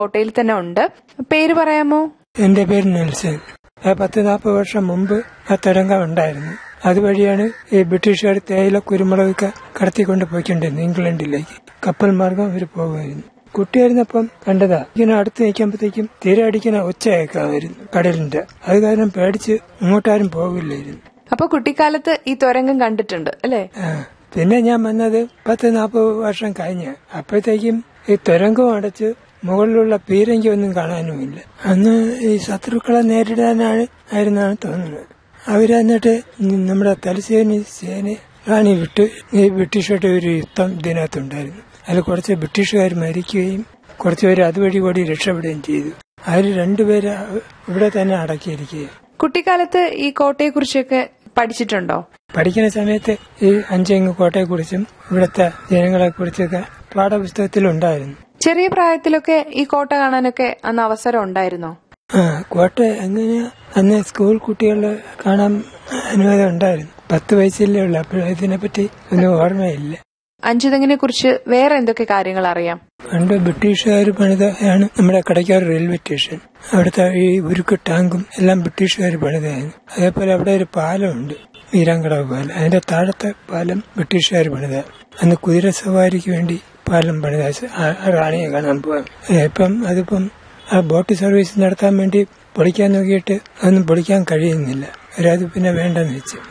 കോട്ടയിൽ തന്നെ ഉണ്ട് പേര് പറയാമോ എന്റെ പേര് നെൽസൺ ആ പത്ത് നാൽപ്പത് വർഷം മുമ്പ് ആ തുരങ്കം ഉണ്ടായിരുന്നു അതുവഴിയാണ് ഈ ബ്രിട്ടീഷുകാർ തേയില കുരുമുളകൊക്കെ കടത്തിക്കൊണ്ട് പോയിക്കൊണ്ടിരുന്നത് ഇംഗ്ലണ്ടിലേക്ക് കപ്പൽ മാർഗം അവർ പോകുമായിരുന്നു കുട്ടിയായിരുന്നപ്പം കണ്ടതാ ഇങ്ങനെ അടുത്ത് നിൽക്കുമ്പോഴത്തേക്കും തീരെ അടിക്കുന്ന ഒച്ചയേക്കാമായിരുന്നു കടലിന്റെ അത് കാരണം പേടിച്ച് ഇങ്ങോട്ടാരും പോകില്ലായിരുന്നു അപ്പൊ കുട്ടിക്കാലത്ത് ഈ തുരങ്കം കണ്ടിട്ടുണ്ട് അല്ലേ ആ, പിന്നെ ഞാൻ വന്നത് പത്ത് നാൽപ്പത് വർഷം കഴിഞ്ഞ് അപ്പോഴത്തേക്കും ഈ തുരങ്കവും അടച്ച് മുകളിലുള്ള പീരങ്കി ഒന്നും കാണാനുമില്ല അന്ന് ഈ ശത്രുക്കളെ നേരിടാനാണ് ആയിരുന്നാണ് തോന്നുന്നത് അവര് എന്നിട്ട് നമ്മുടെ തലശ്ശേരി സേന റാണി വിട്ട് ഈ ബ്രിട്ടീഷുമായിട്ട് ഒരു യുദ്ധം ഇതിനകത്തുണ്ടായിരുന്നു അതിൽ കുറച്ച് ബ്രിട്ടീഷുകാർ മരിക്കുകയും കുറച്ചുപേര് അതുവഴി കൂടി രക്ഷപ്പെടുകയും ചെയ്തു അതിൽ രണ്ടുപേര് ഇവിടെ തന്നെ അടക്കിയിരിക്കുക കുട്ടിക്കാലത്ത് ഈ കോട്ടയെക്കുറിച്ചൊക്കെ പഠിച്ചിട്ടുണ്ടോ പഠിക്കുന്ന സമയത്ത് ഈ അഞ്ചെങ്ങ് കോട്ടയെക്കുറിച്ചും ഇവിടുത്തെ ജനങ്ങളെ കുറിച്ചൊക്കെ പാഠപുസ്തകത്തിലുണ്ടായിരുന്നു ചെറിയ പ്രായത്തിലൊക്കെ ഈ കോട്ട കാണാനൊക്കെ അന്ന് അവസരം ഉണ്ടായിരുന്നോ ആ കോട്ട എങ്ങനെയാ അന്ന് സ്കൂൾ കുട്ടികളെ കാണാൻ അനുവാദം ഉണ്ടായിരുന്നു പത്ത് വയസ്സിലേ ഉള്ളു അപ്പോൾ ഇതിനെപ്പറ്റി ഒന്നും ഓർമ്മയില്ല അഞ്ചുതെങ്ങിനെ കുറിച്ച് വേറെ എന്തൊക്കെ കാര്യങ്ങൾ അറിയാം പണ്ട് ബ്രിട്ടീഷുകാർ പണിതാണ് നമ്മുടെ കടയ്ക്കാർ റെയിൽവേ സ്റ്റേഷൻ അവിടുത്തെ ഈ ഉരുക്ക് ടാങ്കും എല്ലാം ബ്രിട്ടീഷുകാർ പണിതായിരുന്നു അതേപോലെ അവിടെ ഒരു പാലമുണ്ട് വീരാങ്കടവ് പാലം അതിന്റെ താഴത്തെ പാലം ബ്രിട്ടീഷുകാർ പണിത അന്ന് കുതിര സവാരിക്ക് വേണ്ടി പാലം പണിത ആ- ആ റാണിയെ കാണാൻ പോകാം ഇപ്പം അതിപ്പം ആ ബോട്ട് സർവീസ് നടത്താൻ വേണ്ടി പൊളിക്കാൻ നോക്കിയിട്ട് അതൊന്നും പൊളിക്കാൻ കഴിയുന്നില്ല അവരത് പിന്നെ വേണ്ടെന്ന് വെച്ചു